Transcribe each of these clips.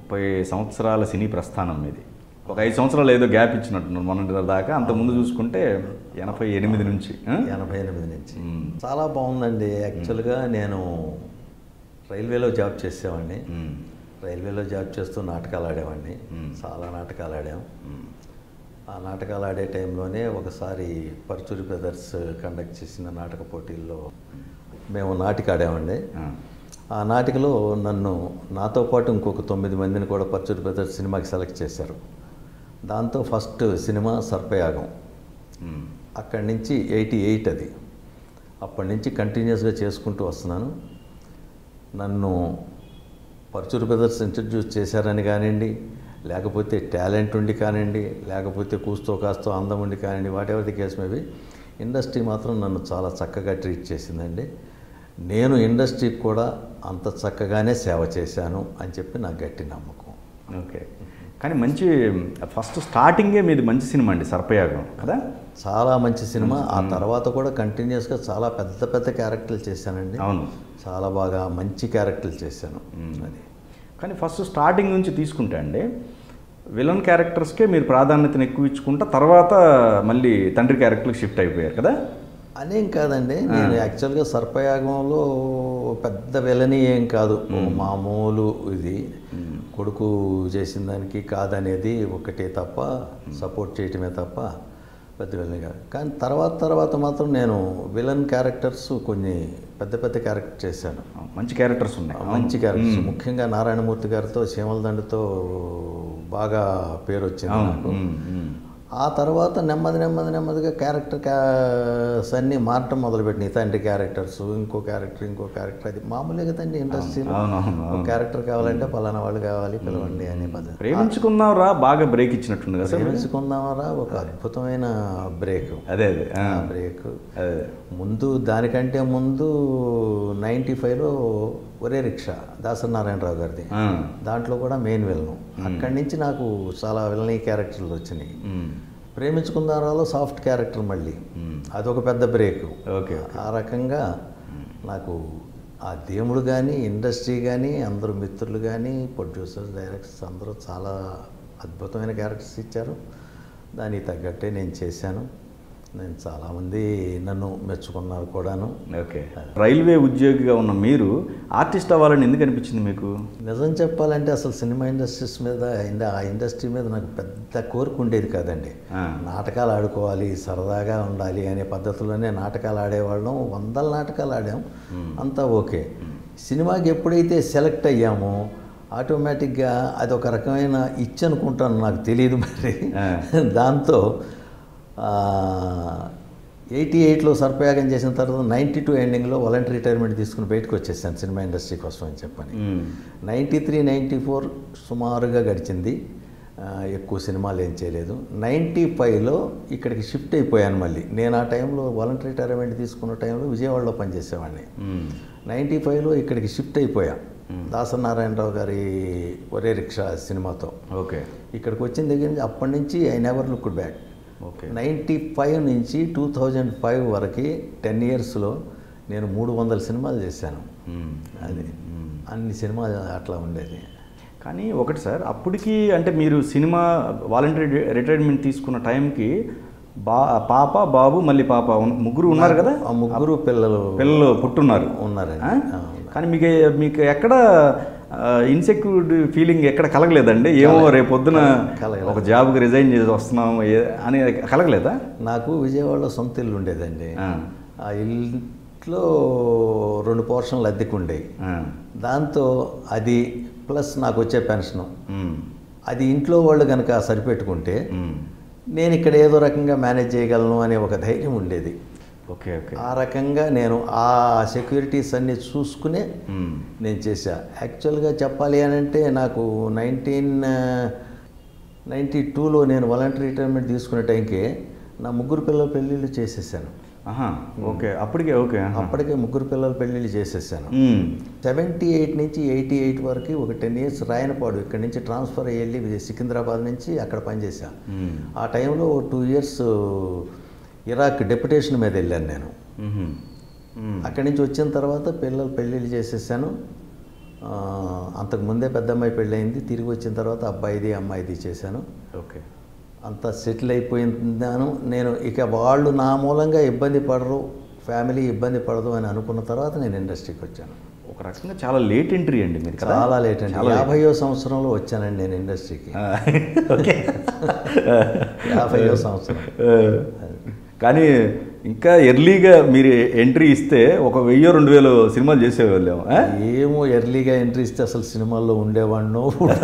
ముప్పై సంవత్సరాల సినీ ప్రస్థానం మీది ఒక ఐదు సంవత్సరాలు ఏదో గ్యాప్ ఇచ్చినట్టున్నారు మొన్న దాకా అంత ముందు చూసుకుంటే ఎనభై ఎనిమిది నుంచి ఆ? ఎనభై ఎనిమిది నుంచి మ్మ్. చాలా బాగుందండి యాక్చువల్గా నేను రైల్వేలో జాబ్ చేసేవాడిని మ్మ్. రైల్వేలో జాబ్ చేస్తూ నాటకాలు ఆడేవాడిని మ్మ్. చాలా నాటకాలు ఆడాం మ్మ్. ఆ నాటకాలు ఆడే టైంలోనే ఒకసారి పర్చూరి బ్రదర్స్ కండక్ట్ చేసిన నాటక పోటీల్లో మేము నాటిక ఆడామండి ఆ. ఆ నాటికలో నన్ను నాతో పాటు ఇంకొక తొమ్మిది మందిని కూడా పర్చూరి బ్రదర్స్ సినిమాకి సెలెక్ట్ చేశారు దాంతో ఫస్ట్ సినిమా సర్పయాగం మ్మ్. అక్కడి నుంచి ఎయిటీ ఎయిట్ అది అప్పటి నుంచి కంటిన్యూస్గా చేసుకుంటూ వస్తున్నాను నన్ను పర్చూరు బ్రదర్స్ ఇంట్రడ్యూస్ చేశారని కానివ్వండి లేకపోతే టాలెంట్ ఉండి కానివ్వండి లేకపోతే కూస్తో కాస్తో అందం ఉండి కానివ్వండి whatever the case maybe industry మాత్రం నన్ను చాలా చక్కగా ట్రీట్ చేసిందండి నేను ఇండస్ట్రీకి కూడా అంత చక్కగానే సేవ చేశాను అని చెప్పి నాకు గట్టి నమ్మకం ఓకే కానీ మంచి ఫస్ట్ స్టార్టింగే మీది మంచి సినిమా అండి సర్పయాగం కదా చాలా మంచి సినిమా ఆ తర్వాత కూడా కంటిన్యూస్గా చాలా పెద్ద పెద్ద క్యారెక్టర్లు చేశానండి అవును చాలా బాగా మంచి క్యారెక్టర్లు చేశాను అది కానీ ఫస్ట్ స్టార్టింగ్ నుంచి తీసుకుంటే అండి విలన్ క్యారెక్టర్స్కే మీరు ప్రాధాన్యతను ఎక్కువ ఇచ్చుకుంటా తర్వాత మళ్ళీ తండ్రి క్యారెక్టర్కి షిఫ్ట్ అయిపోయారు కదా అనేం కాదండి నేను యాక్చువల్గా సర్పయాగంలో పెద్ద విలని ఏం కాదు ఓ మామూలు ఇది కొడుకు చేసిన దానికి కాదనేది ఒకటే తప్ప సపోర్ట్ చేయటమే తప్ప పెద్ద విలని కాదు కానీ తర్వాత తర్వాత మాత్రం నేను విలన్ క్యారెక్టర్స్ కొన్ని పెద్ద పెద్ద క్యారెక్టర్ చేశాను మంచి క్యారెక్టర్స్ ఉన్నాయి మంచి క్యారెక్టర్స్ ముఖ్యంగా నారాయణమూర్తి గారితో చీమల దండతో బాగా పేరు వచ్చింది అవును నాకు ఉమ్, ఉమ్. ఆ తర్వాత నెమ్మది నెమ్మది నెమ్మదిగా క్యారెక్టర్ క్యాస్ అన్నీ మారటం మొదలుపెట్టినాయి తండ్రి క్యారెక్టర్స్ ఇంకో క్యారెక్టర్ ఇంకో క్యారెక్టర్ అది మామూలే కదండి ఇండస్ట్రీలో అవును, అవును, ఒక అవును. క్యారెక్టర్ కావాలంటే పలానా వాళ్ళు కావాలి పిలవండి అనే పద్ధతి ప్రేమించుకుందాంరా బాగా బ్రేక్ ఇచ్చినట్టుంది కదా సార్ ప్రేమించుకుందామరా ఒక అద్భుతమైన బ్రేక్ అదే అదే ఆ, ఆ బ్రేక్ అదే ముందు దానికంటే ముందు నైంటీ ఫైవ్లో ఒరే రిక్షా దాసనారాయణరావు గారిది ఆ, దాంట్లో కూడా మెయిన్ విలను అక్కడి నుంచి నాకు చాలా విలనీ క్యారెక్టర్లు వచ్చినాయి ఉమ్, ప్రేమించుకుందారాలో సాఫ్ట్ క్యారెక్టర్ మళ్ళీ ఉమ్. అదొక పెద్ద బ్రేక్ ఓకే ఆ రకంగా నాకు ఆ దేవుడు కానీ ఇండస్ట్రీ కానీ అందరూ మిత్రులు కానీ ప్రొడ్యూసర్స్ డైరెక్టర్స్ అందరూ చాలా అద్భుతమైన క్యారెక్టర్స్ ఇచ్చారు దానికి తగ్గట్టే నేను చేశాను నేను చాలామంది నన్ను మెచ్చుకున్నారు కూడాను ఓకే రైల్వే ఉద్యోగిగా ఉన్న మీరు ఆర్టిస్ట్ అవ్వాలని ఎందుకు అనిపించింది మీకు నిజం చెప్పాలంటే అసలు సినిమా ఇండస్ట్రీస్ మీద ఇండ- ఆ ఇండస్ట్రీ మీద నాకు పెద్ద కోరిక ఉండేది కాదండి ఆ, నాటకాలు ఆడుకోవాలి సరదాగా ఉండాలి అనే పద్ధతిలోనే నాటకాలు ఆడేవాళ్ళం వందల నాటకాలు ఆడాం అంతా ఓకే సినిమాకి ఎప్పుడైతే సెలెక్ట్ అయ్యామో ఆటోమేటిక్గా అది ఒక రకమైన ఇచ్చి అనుకుంటాను నాకు తెలియదు మరి ఆ. దాంతో ఎయిటీ ఎయిట్లో సర్పయాగం చేసిన తర్వాత నైంటీ టూ ఎండింగ్లో వాలంటరీ రిటైర్మెంట్ తీసుకుని బయటకు వచ్చేసాను సినిమా ఇండస్ట్రీ కోసం అని చెప్పని ఉమ్, నైంటీ త్రీ నైంటీ ఫోర్ సుమారుగా గడిచింది ఆ, ఎక్కువ సినిమాలు ఏం చేయలేదు నైంటీ ఫైవ్లో ఇక్కడికి షిఫ్ట్ అయిపోయాను మళ్ళీ నేను ఆ టైంలో వాలంటరీ రిటైర్మెంట్ తీసుకున్న టైంలో విజయవాడలో పనిచేసేవాడిని ఉమ్, నైంటీ ఫైవ్లో ఇక్కడికి షిఫ్ట్ అయిపోయా దాసనారాయణరావు గారి ఒరే రిక్షా సినిమాతో ఓకే ఇక్కడికి వచ్చిన దగ్గర నుంచి అప్పటి నుంచి I never look back okay ninety five నుంచి టూ థౌజండ్ ఫైవ్ వరకు టెన్ ఇయర్స్లో నేను మూడు వందల సినిమాలు చేశాను ఉమ్, అది ఉమ్. అన్ని సినిమాలు అట్లా ఉండేది కానీ ఒకటి సార్ అప్పటికి అంటే మీరు సినిమా వాలంటరీ రిటైర్మెంట్ తీసుకున్న టైంకి బా పాప బాబు మళ్ళీ పాప ఉన్- ముగ్గురు ఉన్నారు కదా ఆ ముగ్గురు పిల్లలు పిల్లలు పుట్టున్నారు ఉన్నారండి ఆ? ఆ, ఉన్నారు. కానీ మీకు మీకు ఎక్కడ ఇన్సెక్యూర్డ్ ఫీలింగ్ ఎక్కడ కలగలేదండి ఏమో రేపు పొద్దున కలగలేదు. ఒక జాబ్కి రిజైన్ చేసి వస్తున్నాం ఏ- అని కలగలేదా నాకు విజయవాడలో సొంత ఇల్లు ఉండేదండి ఆ. ఆ ఇంట్లో రెండు పోర్షన్లు అద్దెకు ఉండేవి ఆ. దాంతో అది ప్లస్ నాకు వచ్చే పెన్షను ఉమ్. అది ఇంట్లో వాళ్ళు కనుక సరిపెట్టుకుంటే ఉమ్. నేను ఇక్కడ ఏదో రకంగా మేనేజ్ చేయగలను అనే ఒక ధైర్యం ఉండేది ఓకే ఓకే ఆ రకంగా నేను ఆ సెక్యూరిటీస్ అన్నీ చూసుకునే ఉమ్. నేను చేశా యాక్చువల్గా చెప్పాలి అని అంటే నాకు నైన్టీన్ నైంటీ టూలో నేను వాలంటరీ రిటైర్మెంట్ తీసుకునే టైంకి నా ముగ్గురు పిల్లల పెళ్ళిళ్ళు చేసేసాను ఆహా ఓకే అప్పటికే ఓకే ఆహా. అప్పటికే ముగ్గురు పిల్లల పెళ్ళిళ్ళు చేసేసాను ఉమ్. సెవెంటీ ఎయిట్ నుంచి ఎయిటీ ఎయిట్ వరకు ఒక టెన్ ఇయర్స్ రాయనపాడు ఇక్కడ నుంచి ట్రాన్స్ఫర్ అయ్యి వెళ్ళి సికింద్రాబాద్ నుంచి అక్కడ పనిచేశా ఉమ్. ఆ టైంలో టూ ఇయర్స్ ఇరాక్ డెప్యుటేషన్ మీద వెళ్ళాను నేను ఉహుం. ఉమ్. అక్కడి నుంచి వచ్చిన తర్వాత పిల్లలు పెళ్ళిళ్ళు చేసేసాను ఆ, ఆ, అంతకుముందే పెద్ద అమ్మాయి పెళ్ళయింది తిరిగి వచ్చిన తర్వాత అబ్బాయిది అమ్మాయిది చేశాను ఓకే అంతా సెటిల్ అయిపోయిందాను నేను ఇక వాళ్ళు నా మూలంగా ఇబ్బంది పడరు ఫ్యామిలీ ఇబ్బంది పడదు అని అనుకున్న తర్వాత నేను ఇండస్ట్రీకి వచ్చాను ఒక రకంగా చాలా లేట్ ఎంట్రీ అండి మీరు కదా చాలా లేట్ అండి చాలా late. యాభైయో సంవత్సరంలో వచ్చానండి నేను ఇండస్ట్రీకి ఆ, ఓకే యాభైయో సంవత్సరం కానీ ఇంకా ఎర్లీగా మీరు ఎంట్రీ ఇస్తే ఒక వెయ్యో రెండు వేలు సినిమాలు చేసేవాళ్ళేమో ఆ? ఏమో ఎర్లీగా ఎంట్రీ ఇస్తే అసలు సినిమాల్లో ఉండేవాడినో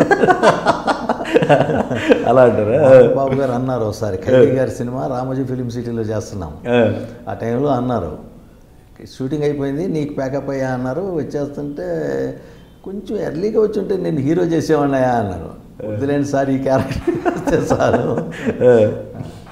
అలా అంటారా బాబు గారు అన్నారు ఒకసారి ఖైదీ గారి సినిమా రామోజీ ఫిలిం సిటీలో చేస్తున్నాం ఆ, ఆ టైంలో అన్నారు షూటింగ్ అయిపోయింది నీకు ప్యాకప్ అయ్యా అన్నారు వచ్చేస్తుంటే కొంచెం ఎర్లీగా వచ్చి ఉంటే నేను హీరో చేసేవాడినయా అన్నారు వద్దులేండి సార్ ఈ క్యారెక్టర్ సార్ ఆ.